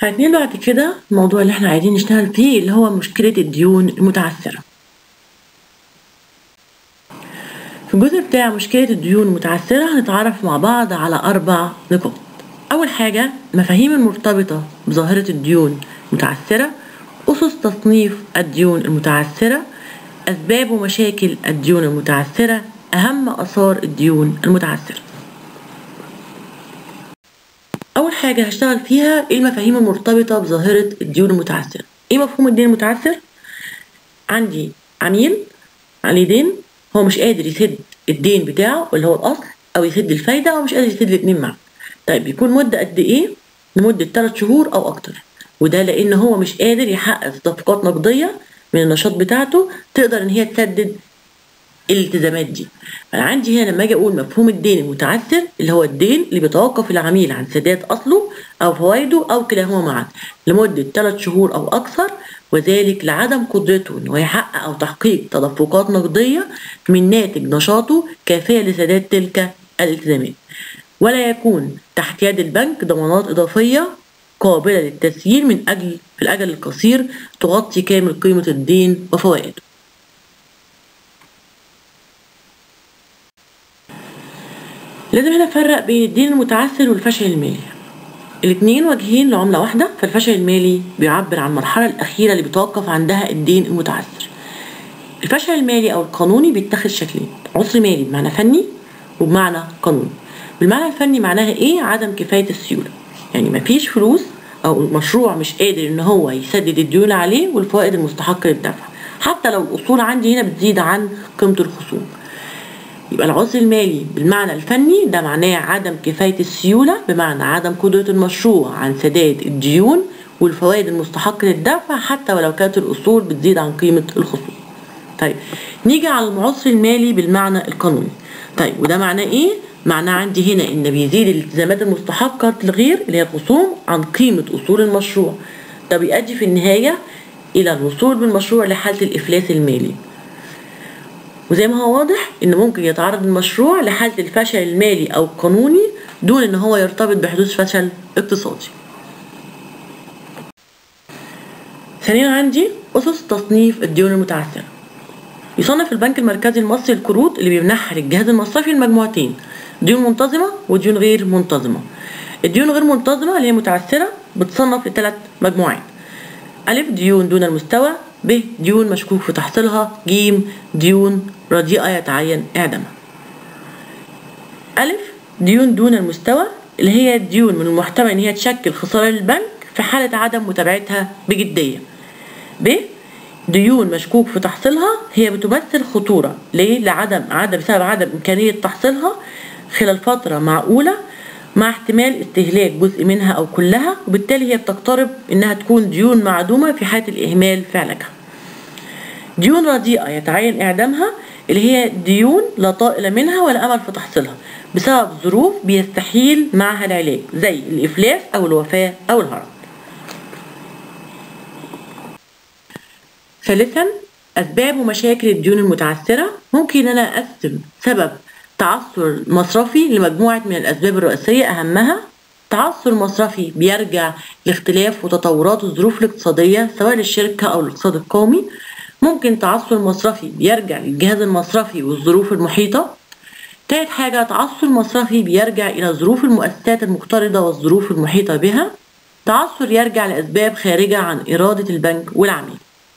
هنتنقل بعد كده الموضوع اللي احنا عايزين نشتغل فيه اللي هو مشكلة الديون المتعثرة في الجزء بتاع مشكلة الديون المتعثرة هنتعرف مع بعض على أربع نقاط أول حاجة مفاهيم المرتبطة بظاهرة الديون المتعثرة أسس تصنيف الديون المتعثرة أسباب ومشاكل الديون المتعثرة أهم آثار الديون المتعثرة أول حاجة هشتغل فيها إيه المفاهيم المرتبطة بظاهرة الديون المتعثرة إيه مفهوم الدين المتعثر؟ عندي عميل عليه دين هو مش قادر يسد الدين بتاعه اللي هو الأصل أو يسد الفايدة أو مش قادر يسد الاتنين معا طيب بيكون مدة قد إيه؟ لمدة تلات شهور أو أكتر وده لأن هو مش قادر يحقق تدفقات نقدية من النشاط بتاعته تقدر إن هي تسدد الالتزامات دي انا عندي هنا لما اجي اقول مفهوم الدين المتعثر اللي هو الدين اللي بيتوقف العميل عن سداد اصله او فوائده او كلاهما معا لمده 3 شهور او اكثر وذلك لعدم قدرته انه يحقق او تحقيق تدفقات نقديه من ناتج نشاطه كافيه لسداد تلك الالتزامات ولا يكون تحت يد البنك ضمانات اضافيه قابله للتسيير من اجل في الاجل القصير تغطي كامل قيمه الدين وفوائده لازم هنا نفرق بين الدين المتعثر والفشل المالي الاتنين وجهين لعملة واحدة فالفشل المالي بيعبر عن المرحلة الأخيرة اللي بيتوقف عندها الدين المتعثر الفشل المالي أو القانوني بيتخذ شكلين عسر مالي بمعنى فني وبمعنى قانوني بالمعنى الفني معناها ايه عدم كفاية السيولة يعني مفيش فلوس أو مشروع مش قادر إن هو يسدد الديون عليه والفوائد المستحقة للدفع حتى لو الأصول عندي هنا بتزيد عن قيمة الخصوم يبقى العسر المالي بالمعنى الفني ده معناه عدم كفاية السيولة بمعنى عدم قدرة المشروع عن سداد الديون والفوائد المستحقة للدفع حتى ولو كانت الأصول بتزيد عن قيمة الخصوم طيب نيجي على العسر المالي بالمعنى القانوني طيب وده معناه ايه؟ معناه عندي هنا ان بيزيد الالتزامات المستحقة للغير اللي هي الخصوم عن قيمة أصول المشروع ده بيؤدي في النهاية إلى الوصول بالمشروع لحالة الإفلاس المالي وزي ما هو واضح ان ممكن يتعرض المشروع لحالة الفشل المالي او القانوني دون ان هو يرتبط بحدوث فشل اقتصادي ثانيا عندي اسس تصنيف الديون المتعثرة يصنف البنك المركزي المصري القروض اللي بيمنحها للجهاز المصرفي لمجموعتين ديون منتظمة وديون غير منتظمة الديون غير منتظمة اللي هي متعثرة بتصنف لثلاث مجموعات ألف ديون دون المستوى ب ديون مشكوك في تحصيلها ج ديون رديئة يتعين إعدامها ألف ديون دون المستوى اللي هي الديون من المحتمل إن هي تشكل خسارة للبنك في حالة عدم متابعتها بجدية ب ديون مشكوك في تحصيلها هي بتمثل خطورة ليه؟ لعدم عدم بسبب عدم إمكانية تحصيلها خلال فترة معقولة مع احتمال استهلاك جزء منها أو كلها وبالتالي هي بتقترب إنها تكون ديون معدومة في حالة الإهمال في علاجها. ديون رديئة يتعين إعدامها اللي هي ديون لا طائل منها ولا أمل في تحصيلها بسبب ظروف بيستحيل معها العلاج زي الإفلاس أو الوفاة أو الهرم. ثالثا أسباب ومشاكل الديون المتعثرة ممكن أنا أقسم سبب تعثر مصرفي لمجموعة من الأسباب الرئيسية أهمها تعثر مصرفي بيرجع لاختلاف وتطورات الظروف الاقتصادية سواء للشركة أو الاقتصاد القومي ممكن تعثر مصرفي بيرجع للجهاز المصرفي والظروف المحيطة تالت حاجة تعثر مصرفي بيرجع إلى ظروف المؤسسات المقترضة والظروف المحيطة بها تعثر يرجع لأسباب خارجة عن إرادة البنك والعميل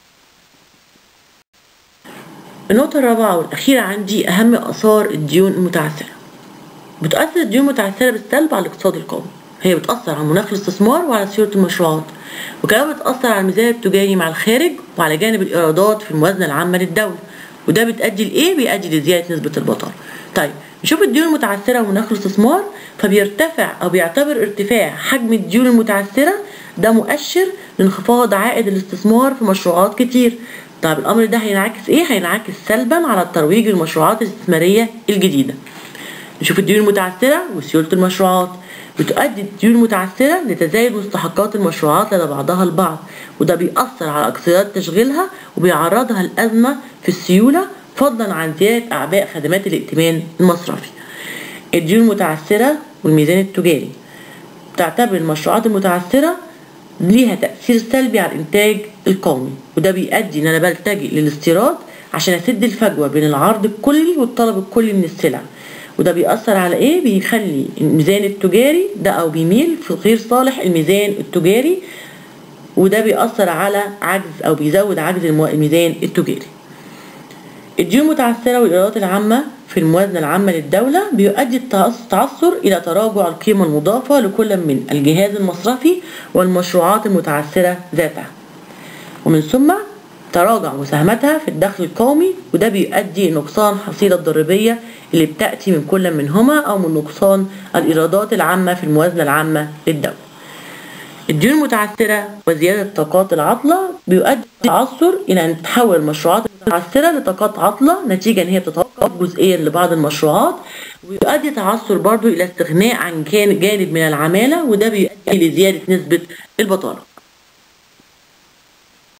النقطة الرابعة والأخيرة عندي أهم آثار الديون المتعثرة بتؤثر الديون المتعثرة بالسلب على الاقتصاد القومي هي بتأثر على مناخ الاستثمار وعلى سيولة المشروعات وكمان بتأثر على الميزان التجاري مع الخارج وعلى جانب الإيرادات في الموازنة العامة للدولة وده بتأدي لإيه؟ بيؤدي لزيادة نسبة البطالة طيب نشوف الديون المتعثرة ومناخ الاستثمار فبيرتفع أو بيعتبر ارتفاع حجم الديون المتعثرة ده مؤشر لانخفاض عائد الاستثمار في مشروعات كتير طيب الامر ده هينعكس ايه هينعكس سلبا على الترويج للمشروعات الاستثماريه الجديده نشوف الديون المتعثره وسيوله المشروعات بتؤدي الديون المتعثره لتزايد مستحقات المشروعات لدى بعضها البعض وده بيأثر على اقتصادات تشغيلها وبيعرضها لأزمة في السيولة فضلا عن زيادة أعباء خدمات الائتمان المصرفي الديون المتعثرة والميزان التجاري تعتبر المشروعات المتعثرة ليها تأثير سلبي على الإنتاج القومي وده بيؤدي إن أنا بلتجئ للاستيراد عشان أسد الفجوة بين العرض الكلي والطلب الكلي من السلع وده بيأثر على إيه؟ بيخلي الميزان التجاري ده أو بيميل في غير صالح الميزان التجاري وده بيأثر على عجز أو بيزود عجز الميزان التجاري الديون المتعثرة والإيرادات العامة في الموازنة العامة للدولة بيؤدي التعثر إلى تراجع القيمة المضافة لكل من الجهاز المصرفي والمشروعات المتعثرة ذاتها ومن ثم تراجع مساهمتها في الدخل القومي وده بيؤدي نقصان حصيلة الضريبية اللي بتأتي من كل منهما أو من نقصان الإيرادات العامة في الموازنة العامة للدولة الديون المتعثرة وزيادة طاقات العطلة بيؤدي التعثر إلى أن تتحول المشروعات المتعثرة لطاقات عطلة نتيجة أن هي تتوقف جزئيا لبعض المشروعات ويؤدي تعثر برضو إلى استغناء عن كان جانب من العمالة وده بيؤدي لزيادة نسبة البطالة